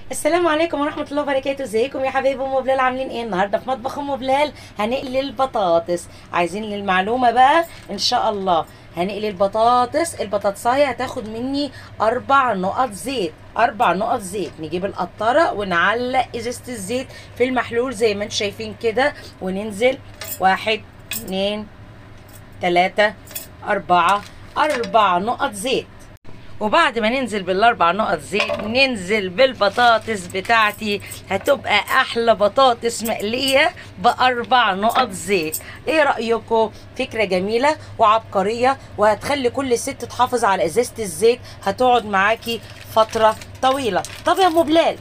السلام عليكم ورحمة الله وبركاته ازيكم يا حبايب ام بلال عاملين ايه النهارده في مطبخ ام بلال هنقلي البطاطس عايزين للمعلومة بقى ان شاء الله هنقلي البطاطس البطاطساية هتاخد مني اربع نقط زيت اربع نقط زيت نجيب القطرة ونعلق ازازة الزيت في المحلول زي ما انتم شايفين كده وننزل واحد اتنين تلاتة اربعة اربع نقط زيت وبعد ما ننزل بالاربع نقط زيت ننزل بالبطاطس بتاعتي هتبقى احلى بطاطس مقليه باربع نقط زيت ايه رايكم فكره جميله وعبقريه وهتخلي كل ست تحافظ على ازازه الزيت هتقعد معاكي فتره طويله طب يا ام بلال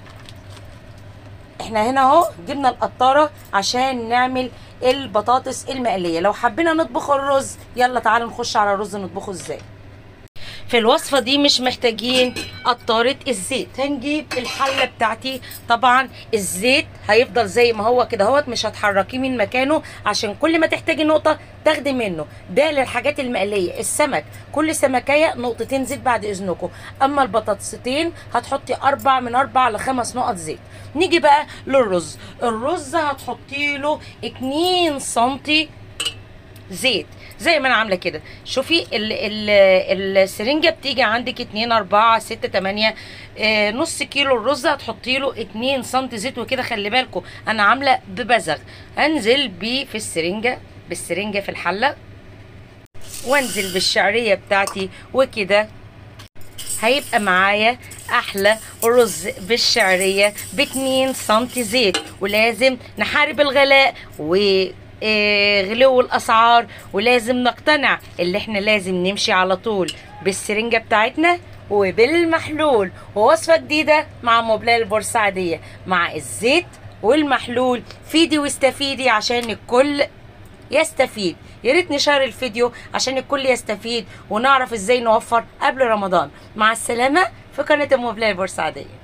احنا هنا اهو جبنا القطاره عشان نعمل البطاطس المقليه لو حبينا نطبخ الرز يلا تعالوا نخش على الرز نطبخه ازاي في الوصفة دي مش محتاجين قطارة الزيت هنجيب الحلة بتاعتي طبعا الزيت هيفضل زي ما هو كده اهوت مش هتحركيه من مكانه عشان كل ما تحتاجي نقطة تاخدي منه ده للحاجات المقلية السمك كل سمكية نقطتين زيت بعد اذنكم اما البطاطستين هتحطي اربع من اربع لخمس نقط زيت نيجي بقى للرز الرز هتحطي له 2 سنتي زيت زي ما انا عامله كده شوفي ال ال السرنجه بتيجي عندك 2 4 6 8 آه نص كيلو الرز هتحطي له 2 سم زيت وكده خلي بالكم انا عامله ببزغ انزل بيه في السرنجه بالسرنجه في الحله وانزل بالشعريه بتاعتي وكده هيبقى معايا احلى رز بالشعريه ب 2 سم زيت ولازم نحارب الغلاء و غلو الاسعار ولازم نقتنع اللي احنا لازم نمشي على طول بالسرنجه بتاعتنا وبالمحلول ووصفه جديده مع مبلال البورسعيديه مع الزيت والمحلول فيدي واستفيدي عشان الكل يستفيد يا ريت نشار الفيديو عشان الكل يستفيد ونعرف ازاي نوفر قبل رمضان مع السلامه في قناه ام مبلال البورسعيديه